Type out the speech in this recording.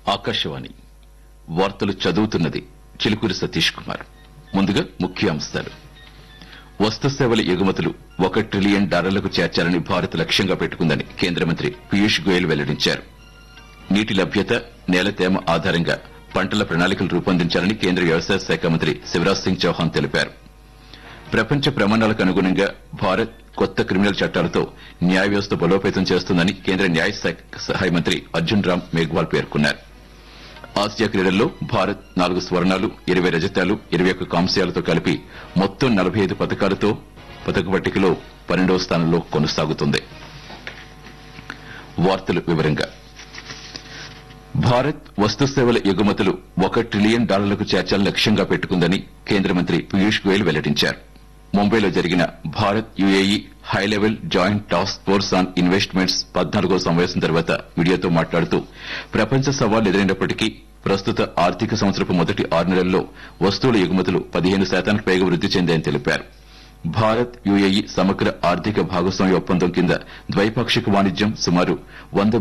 ఆకాశవాణి వార్తలు చదువుతున్నది చిలుకూరి సతీష్ కుమార్ ముందుగా ముఖ్యాంశాలు వస్తు సేవల ఎగుమతులు ఒక ట్రిలియన్ డాలర్లకు చేర్చాలని భారత్ లక్ష్యంగా పెట్టుకుందని కేంద్ర మంత్రి పీయూష్ గోయల్ వెల్లడించారు నీటి లభ్యత నేల తేమ ఆధారంగా పంటల ప్రణాళికలు రూపొందించాలని కేంద్ర వ్యవసాయ శాఖ మంత్రి శివరాజ్ సింగ్ చౌహాన్ తెలిపారు ప్రపంచ ప్రమాణాలకు అనుగుణంగా భారత్ కొత్త క్రిమినల్ చట్టాలతో న్యాయ వ్యవస్థ బలోపేతం చేస్తుందని కేంద్ర న్యాయ శాఖ సహాయ మంత్రి అర్జున్ రామ్ మేఘ్వాల్ పేర్కొన్నారు ఆసియా క్రీడల్లో భారత్ నాలుగు స్వర్ణాలు ఇరవై రజతాలు ఇరవై ఒక్క కాంస్యాలతో కలిపి మొత్తం నలభై ఐదు పథకాలతో పథక పట్టికలో పన్నెండవ స్థానంలో కొనసాగుతుంది వార్తలు వివరంగా భారత్ వస్తు సేవల ఎగుమతులు ఒక ట్రిలియన్ డాలర్లకు చేర్చాలని లక్ష్యంగా పెట్టుకుందని కేంద్ర మంత్రి పీయూష్ గోయల్ వెల్లడించారు ముంబైలో జరిగిన Bharat UAE high level joint task force on investments పద్నాలుగో సమావేశం తర్వాత మీడియాతో మాట్లాడుతూ ప్రపంచ సవాళ్లు ఎదురైనప్పటికీ ప్రస్తుత ఆర్థిక సంవత్సరపు మొదటి ఆరు నెలల్లో వస్తువుల ఎగుమతులు పదిహేను శాతానికి పైగా వృద్ది చెందాయని తెలిపారు భారత్ యుఏఈ సమగ్ర ఆర్థిక భాగస్వామ్య ఒప్పందం కింద ద్వైపాక్షిక వాణిజ్యం సుమారు వంద